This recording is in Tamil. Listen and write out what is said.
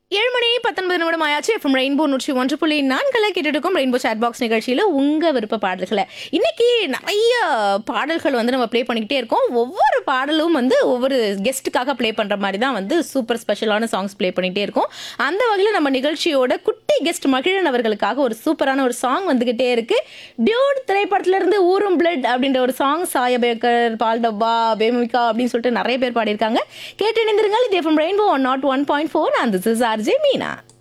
ஏழு மணி பத்தொன்பது நிமிடம் ஆயாச்சு எஃப்எம் ரெயின்போ நூற்றி ஒன்று புள்ளி நான்களை கேட்டுட்டு இருக்கோம் ரெயின்போ சாட் பாக்ஸ் நிகழ்ச்சியில் உங்கள் விருப்ப பாடல்களை இன்னைக்கு நிறைய பாடல்கள் வந்து நம்ம ப்ளே பண்ணிக்கிட்டே இருக்கோம் ஒவ்வொரு பாடலும் வந்து ஒவ்வொரு கெஸ்ட்டுக்காக ப்ளே பண்ணுற மாதிரி தான் வந்து சூப்பர் ஸ்பெஷலான சாங்ஸ் ப்ளே பண்ணிகிட்டே இருக்கோம் அந்த வகையில் நம்ம நிகழ்ச்சியோட குட்டி கெஸ்ட் மகிழன் அவர்களுக்காக ஒரு சூப்பரான ஒரு சாங் வந்துகிட்டே இருக்கு டியூட் திரைப்படத்துல இருந்து ஊரும் பிளட் அப்படின்ற ஒரு சாங் சாயபேக்கர் பால் டப்பா பேமிகா அப்படின்னு சொல்லிட்டு நிறைய பேர் பாடியிருக்காங்க கேட்டு இணைந்திருங்கள் இது FM Rainbow one naught one point four அந்த திஸ் ஆர்ஜே மீனா